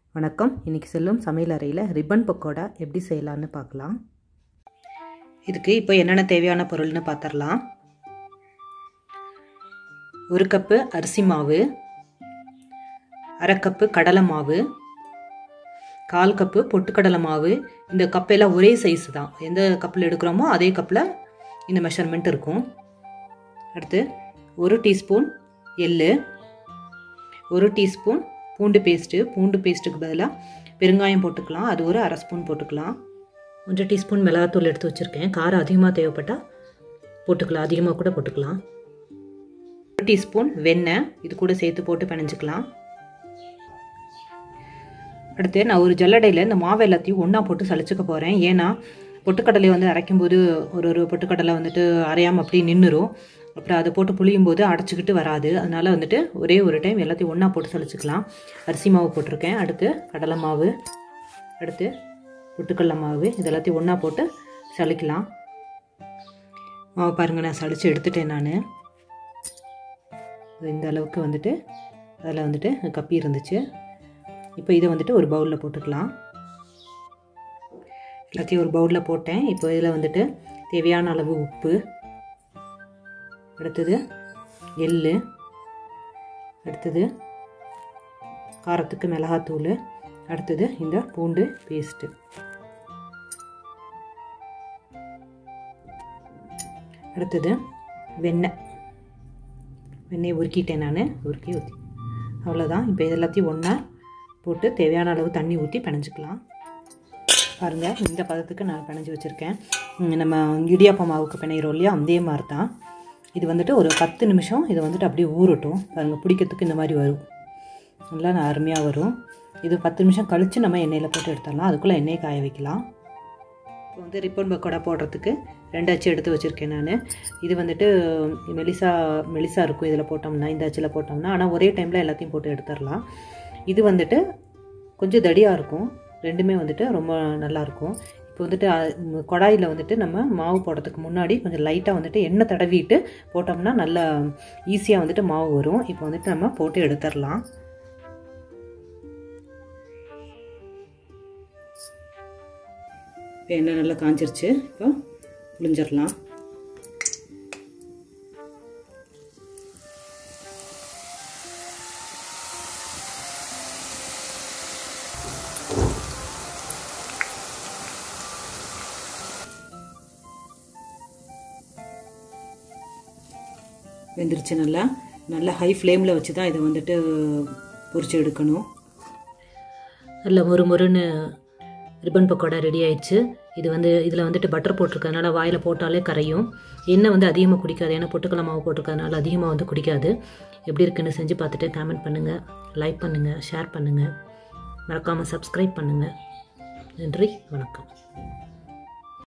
வணக்கம் இன்றைக்கி செல்லும் சமையல் அறையில் ரிப்பன் பக்கோடா எப்படி செய்யலான்னு பார்க்கலாம் இதுக்கு இப்போ என்னென்ன தேவையான பொருள்னு பார்த்துடலாம் ஒரு கப்பு அரிசி மாவு அரை கப்பு கடலை மாவு கால் கப்பு பொட்டுக்கடலை மாவு இந்த கப்பெல்லாம் ஒரே சைஸ் தான் எந்த கப்பில் எடுக்கிறோமோ அதே கப்பில் இந்த மெஷர்மெண்ட் இருக்கும் அடுத்து ஒரு டீஸ்பூன் எள்ளு ஒரு டீஸ்பூன் பூண்டு பேஸ்ட்டு பூண்டு பேஸ்ட்டுக்கு பதிலாக பெருங்காயம் போட்டுக்கலாம் அது ஒரு அரை ஸ்பூன் போட்டுக்கலாம் ஒன்றரை டீஸ்பூன் மிளகாத்தூள் எடுத்து வச்சுருக்கேன் காரம் அதிகமாக தேவைப்பட்டால் போட்டுக்கலாம் அதிகமாக கூட போட்டுக்கலாம் ஒரு டீஸ்பூன் வெண்ணெய் இது கூட சேர்த்து போட்டு பிணைஞ்சிக்கலாம் அடுத்து நான் ஒரு ஜல்லடையில் இந்த மாவு எல்லாத்தையும் ஒன்றா போட்டு சளிச்சுக்க போகிறேன் ஏன்னா பொட்டுக்கடலை வந்து அரைக்கும்போது ஒரு ஒரு பொட்டுக்கடலை வந்துட்டு அரையாமல் அப்படியே நின்றுரும் அப்புறம் அதை போட்டு புளியும் போது அடைச்சிக்கிட்டு வராது அதனால் வந்துட்டு ஒரே ஒரு டைம் எல்லாத்தையும் ஒன்றா போட்டு சளிச்சுக்கலாம் அரிசி மாவு போட்டிருக்கேன் அடுத்து கடலை மாவு அடுத்து பொட்டுக்கடலை மாவு இது எல்லாத்தையும் ஒன்றா போட்டு சளிக்கலாம் மாவு பாருங்கள் நான் சளிச்சு எடுத்துட்டேன் நான் இந்த அளவுக்கு வந்துட்டு அதில் வந்துட்டு கப்பி இருந்துச்சு இப்போ இதை வந்துட்டு ஒரு பவுலில் போட்டுக்கலாம் எல்லாத்தையும் ஒரு பவுலில் போட்டேன் இப்போ இதில் வந்துட்டு தேவையான அளவு உப்பு அடுத்தது எள் அடுத்தது காரத்துக்கு மிளகாத்தூள் அடுத்தது இந்த பூண்டு பேஸ்ட்டு அடுத்தது வெண்ணெய் வெண்ணெய் உருக்கிட்டேன் நான் உருக்கி ஊற்றி அவ்வளோதான் இப்போ எல்லாத்தையும் ஒன்றா போட்டு தேவையான அளவு தண்ணி ஊற்றி பிணைஞ்சிக்கலாம் பாருங்கள் இந்த பதத்துக்கு நான் பிணைஞ்சி வச்சுருக்கேன் நம்ம இடியாப்ப மாவுக்கு பிணைகிறோம் இல்லையா அதே மாதிரி தான் இது வந்துட்டு ஒரு பத்து நிமிஷம் இது வந்துட்டு அப்படியே ஊறட்டும் பாருங்கள் பிடிக்கிறதுக்கு இந்த மாதிரி வரும் நல்லா அருமையாக வரும் இது பத்து நிமிஷம் கழித்து நம்ம எண்ணெயில் போட்டு எடுத்துடலாம் அதுக்குள்ளே எண்ணெய் காய வைக்கலாம் இப்போ வந்து ரிப்பன் பக்கோடா போடுறதுக்கு ரெண்டு அச்சு எடுத்து வச்சுருக்கேன் நான் இது வந்துட்டு மெலிசா மெலிசா இருக்கும் இதில் போட்டோம்னா இந்த அச்சில் போட்டோம்னா ஆனால் ஒரே டைமில் எல்லாத்தையும் போட்டு எடுத்துடலாம் இது வந்துட்டு கொஞ்சம் தடியாக இருக்கும் ரெண்டுமே வந்துட்டு ரொம்ப நல்லாயிருக்கும் இப்போ வந்துட்டு கொடாயில் வந்துட்டு நம்ம மாவு போடுறதுக்கு முன்னாடி கொஞ்சம் லைட்டாக வந்துட்டு எண்ணெய் தடவிட்டு போட்டோம்னா நல்லா ஈஸியாக வந்துட்டு மாவு வரும் இப்போ வந்துட்டு நம்ம போட்டு எடுத்துடலாம் இப்போ எண்ணெய் நல்லா காஞ்சிருச்சு இப்போ புளிஞ்சிடலாம் வெந்துருச்சு நல்லா நல்லா ஹை ஃப்ளேமில் வச்சு தான் இதை வந்துட்டு பொரிச்சு எடுக்கணும் நல்ல மொறு மொறுன்னு ரிப்பன் பக்கோடா ரெடி ஆயிடுச்சு இது வந்து இதில் வந்துட்டு பட்டர் போட்டிருக்கறதுனால வாயில் போட்டாலே கரையும் எண்ணெய் வந்து அதிகமாக குடிக்காது ஏன்னா பொட்டுக்கடலை மாவு போட்டிருக்கறதுனால அதிகமாக வந்து குடிக்காது எப்படி இருக்குன்னு செஞ்சு பார்த்துட்டு கமெண்ட் பண்ணுங்கள் லைக் பண்ணுங்கள் ஷேர் பண்ணுங்கள் மறக்காமல் சப்ஸ்கிரைப் பண்ணுங்கள் நன்றி வணக்கம்